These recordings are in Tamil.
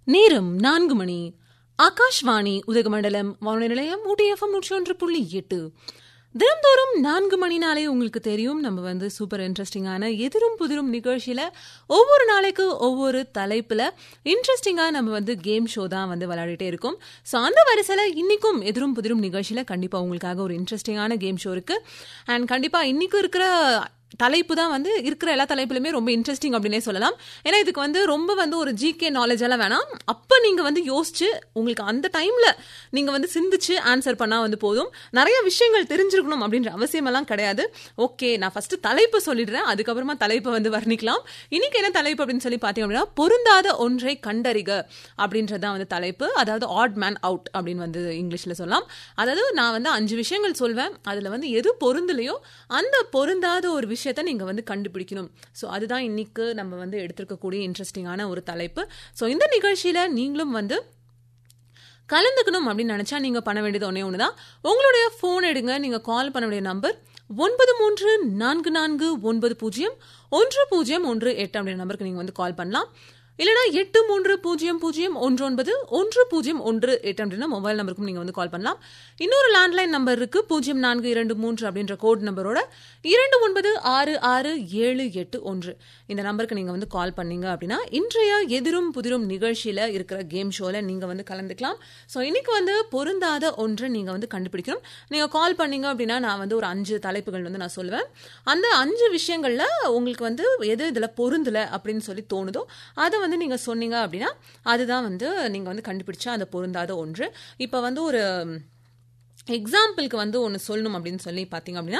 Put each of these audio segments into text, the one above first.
நேரம் நான்கு மணி ஆகாஷ்வாணி உதகமண்டலம் வானொலி நிலையம் ஊட்டிஎஃப்எம் நூற்றி ஒன்று புள்ளி எட்டு தினந்தோறும் நான்கு மணினாலே உங்களுக்கு தெரியும் நம்ம வந்து சூப்பர் இன்ட்ரெஸ்டிங்கான எதிரும் புதிரும் நிகழ்ச்சியில ஒவ்வொரு நாளைக்கு ஒவ்வொரு தலைப்புல இன்ட்ரெஸ்டிங்கா நம்ம வந்து கேம் ஷோ தான் வந்து விளையாடிட்டே இருக்கோம் ஸோ அந்த வரிசையில இன்னைக்கும் எதிரும் புதிரும் நிகழ்ச்சியில கண்டிப்பா உங்களுக்காக ஒரு இன்ட்ரெஸ்டிங்கான கேம் ஷோ இருக்கு அண்ட் கண்டிப்பா இன்னைக்கு இருக்கிற தலைப்பு தான் வந்து இருக்கிற எல்லா தலைப்புலையுமே ரொம்ப இன்ட்ரெஸ்டிங் அப்படின்னே சொல்லலாம் ஏன்னா இதுக்கு வந்து ரொம்ப வந்து ஒரு ஜிகே நாலேஜ் எல்லாம் வேணாம் அப்போ நீங்கள் வந்து யோசிச்சு உங்களுக்கு அந்த டைமில் நீங்கள் வந்து சிந்திச்சு ஆன்சர் பண்ணால் வந்து போதும் நிறைய விஷயங்கள் தெரிஞ்சிருக்கணும் அப்படின்ற அவசியமெல்லாம் கிடையாது ஓகே நான் ஃபஸ்ட்டு தலைப்பு சொல்லிடுறேன் அதுக்கப்புறமா தலைப்பை வந்து வர்ணிக்கலாம் இன்னைக்கு என்ன தலைப்பு அப்படின்னு சொல்லி பார்த்தீங்க அப்படின்னா பொருந்தாத ஒன்றை கண்டறிக அப்படின்றது தான் வந்து தலைப்பு அதாவது ஆட் மேன் அவுட் அப்படின்னு வந்து இங்கிலீஷில் சொல்லலாம் அதாவது நான் வந்து அஞ்சு விஷயங்கள் சொல்வேன் அதில் வந்து எது பொருந்தலையோ அந்த பொருந்தாத ஒரு விஷயத்த நீங்கள் வந்து கண்டுபிடிக்கணும் ஸோ அதுதான் இன்னைக்கு நம்ம வந்து எடுத்திருக்கக்கூடிய இன்ட்ரெஸ்டிங்கான ஒரு தலைப்பு ஸோ இந்த நிகழ்ச்சியில் நீங்களும் வந்து கலந்துக்கணும் அப்படின்னு நினச்சா நீங்கள் பண்ண வேண்டியது ஒன்றே ஒன்று தான் உங்களுடைய ஃபோன் எடுங்க நீங்கள் கால் பண்ண வேண்டிய நம்பர் ஒன்பது மூன்று நான்கு நான்கு ஒன்பது பூஜ்ஜியம் ஒன்று பூஜ்ஜியம் ஒன்று எட்டு அப்படின்ற நம்பருக்கு நீங்கள் வந்து கால் பண்ணலாம் இல்லைனா எட்டு மூன்று பூஜ்ஜியம் பூஜ்ஜியம் ஒன்று ஒன்பது ஒன்று பூஜ்ஜியம் ஒன்று எட்டு அப்படின்ற மொபைல் நம்பருக்கும் நீங்கள் வந்து கால் பண்ணலாம் இன்னொரு லேண்ட்லைன் நம்பர் இருக்கு பூஜ்ஜியம் நான்கு இரண்டு மூன்று அப்படின்ற கோட் நம்பரோட இரண்டு ஒன்பது ஆறு ஆறு ஏழு எட்டு ஒன்று இந்த நம்பருக்கு நீங்கள் வந்து கால் பண்ணீங்க அப்படின்னா இன்றைய எதிரும் புதிரும் நிகழ்ச்சியில் இருக்கிற கேம் ஷோவில் நீங்கள் வந்து கலந்துக்கலாம் ஸோ இன்னைக்கு வந்து பொருந்தாத ஒன்றை நீங்கள் வந்து கண்டுபிடிக்கணும் நீங்கள் கால் பண்ணீங்க அப்படின்னா நான் வந்து ஒரு அஞ்சு தலைப்புகள் வந்து நான் சொல்லுவேன் அந்த அஞ்சு விஷயங்களில் உங்களுக்கு வந்து எது இதில் பொருந்தலை அப்படின்னு சொல்லி தோணுதோ அதை வந்து நீங்கள் சொன்னீங்க அப்படின்னா அதுதான் வந்து நீங்கள் வந்து கண்டுபிடிச்சா அந்த பொருந்தாத ஒன்று இப்போ வந்து ஒரு எக்ஸாம்பிளுக்கு வந்து ஒன்று சொல்லணும் அப்படின்னு சொல்லி பார்த்தீங்க அப்படின்னா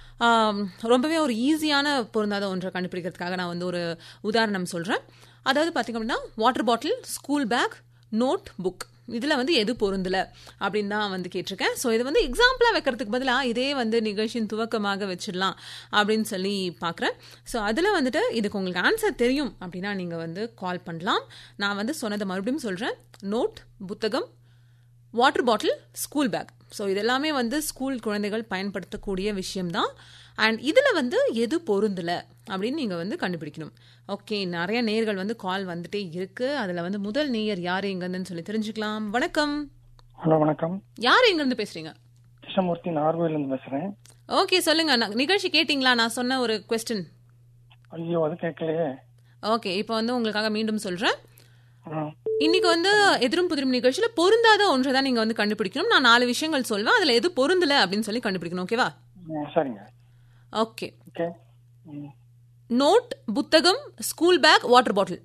ரொம்பவே ஒரு ஈஸியான பொருந்தாத ஒன்றை கண்டுபிடிக்கிறதுக்காக நான் வந்து ஒரு உதாரணம் சொல்கிறேன் அதாவது பார்த்திங்க அப்படின்னா water bottle school bag notebook இதில் வந்து எது பொருந்தல அப்படின்னு தான் வந்து கேட்டிருக்கேன் ஸோ இது வந்து எக்ஸாம்பிளாக வைக்கிறதுக்கு பதிலாக இதே வந்து நிகழ்ச்சியின் துவக்கமாக வச்சிடலாம் அப்படின்னு சொல்லி பார்க்குறேன் ஸோ அதில் வந்துட்டு இதுக்கு உங்களுக்கு ஆன்சர் தெரியும் அப்படின்னா நீங்கள் வந்து கால் பண்ணலாம் நான் வந்து சொன்னதை மறுபடியும் சொல்கிறேன் நோட் புத்தகம் water bottle school bag so இதெல்லாமே வந்து ஸ்கூல் குழந்தைகள் பயன்படுத்தக்கூடிய விஷயம்தான் அண்ட் இதில் வந்து எது பொருந்தலை அப்படின்னு நீங்கள் வந்து கண்டுபிடிக்கணும் ஓகே நிறைய நேயர்கள் வந்து கால் வந்துட்டே இருக்கு அதில் வந்து முதல் நேயர் யார் எங்கன்னு சொல்லி தெரிஞ்சுக்கலாம் வணக்கம் ஹலோ வணக்கம் யார் எங்கேருந்து பேசுறீங்க கிருஷ்ணமூர்த்தி நார்வேலேருந்து பேசுறேன் ஓகே சொல்லுங்க நான் நிகழ்ச்சி கேட்டிங்களா நான் சொன்ன ஒரு கொஸ்டின் ஐயோ அது கேட்கலையே ஓகே இப்போ வந்து உங்களுக்காக மீண்டும் சொல்கிறேன் ஆ, இன்னைக்கு வந்து எதிரும் புதிரும் நிகழ்ச்சியில் பொருந்தாத ஒன்றை தான் நீங்கள் வந்து கண்டுபிடிக்கணும் நான் நாலு விஷயங்கள் சொல்வேன் அதில் எது பொருந்தலை அப்படின்னு சொல்லி கண்டுபிடிக்கணும் ஓகேவா ம், சரிங்க ஓகே ஓகே ம், நோட் புத்தகம் school bag water bottle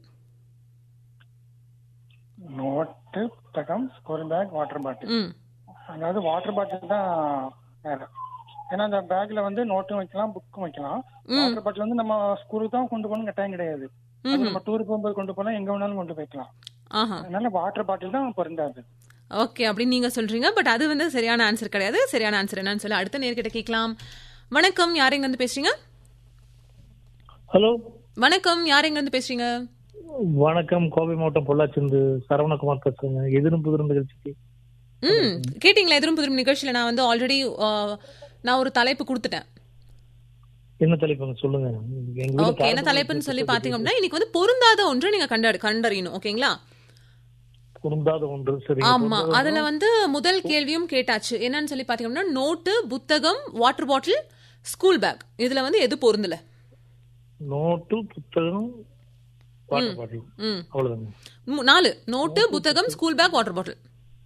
note புத்தகம் ஸ்கூல் பேக் வாட்டர் பாட்டில் ம் அதாவது வாட்டர் பாட்டில் தான் வேற ஏன்னா அந்த பேக்ல வந்து நோட்டும் வைக்கலாம் புக்கும் வைக்கலாம் வாட்டர் பாட்டில் வந்து நம்ம ஸ்கூலுக்கு தான் கொண்டு போகணும் கட்டாயம் கிடையாது அது நம்ம டூர் போகும்போது கொண்டு போனா எங்க வேணாலும் கொண்டு போய்க்கலாம் ஆஹா அதனால வாட்டர் பாட்டில் தான் பொருந்தாது ஓகே அப்படின்னு நீங்க சொல்றீங்க பட் அது வந்து சரியான ஆன்சர் கிடையாது சரியான ஆன்சர் என்னன்னு சொல்லி அடுத்த நேர்கிட்ட கேட்கலாம் வணக்கம் யார் எங்க இருந்து பேசுறீங்க ஹலோ வணக்கம் யார் எங்க இருந்து பேசுறீங்க வணக்கம் கோவை மாவட்டம் பொள்ளாச்சிருந்து சரவணகுமார் பேசுறேங்க எதிரும் புதிரும் நிகழ்ச்சிக்கு ம் கேட்டிங்களா எதிரும் புதிரும் நிகழ்ச்சியில நான் வந்து ஆல்ரெடி நான் ஒரு தலைப்பு கொடுத்துட்டேன் என்ன தலைப்புங்க சொல்லுங்க எங்க வீட்ல ஓகே என்ன தலைப்புன்னு சொல்லி பாத்தீங்க அப்படின்னா இன்னைக்கு வந்து பொருந்தாத ஒன்று நீங்க கண்ட கண்டறியணும் ஓகேங்களா பொருந்தாத ஒன்று சரி ஆமா அதுல வந்து முதல் கேள்வியும் கேட்டாச்சு என்னன்னு சொல்லி பாத்தீங்கன்னா நோட்டு புத்தகம் வாட்டர் பாட்டில் ஸ்கூல் பேக் இதுல வந்து எது பொருந்தல நோட்டு புத்தகம் வாட்டர் பாட்டில் ம் அவ்வளவுதாங்க மு- நாலு நோட்டு புத்தகம் school bag water bottle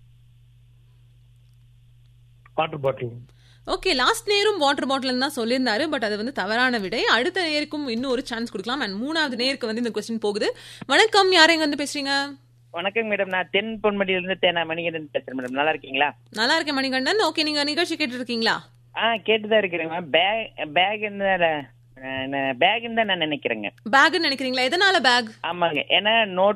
water bottle okay last நேரும் வாட்டர் பாட்டில் தான் சொல்லியிருந்தாரு பட் அது வந்து தவறான விடை அடுத்த நேருக்கும் இன்னும் ஒரு சான்ஸ் கொடுக்கலாம் அண்ட் மூணாவது நேருக்கு வந்து இந்த கொஸ்டின் போகுது வணக்கம் யார் எங்க வந்து பேசுறீங்க வணக்கம் மேடம் நான் தென் பொன்மடியில இருந்து தேனா மணிகண்டன் பேசுறேன் மேடம் நல்லா இருக்கீங்களா நல்லா இருக்கேன் மணிகண்டன் ஓகே நீங்க நிகழ்ச்சி கேட்டு இருக்கீங்களா ஆ கேட்டுதான் இருக்கிறேன் மேம் பேக் பேக் பேக் தான் நான் நினைக்கிறேங்க பேக்னு நினைக்கிறீங்களா எதனால பேக் ஆமாங்க ஏன்னா நோட்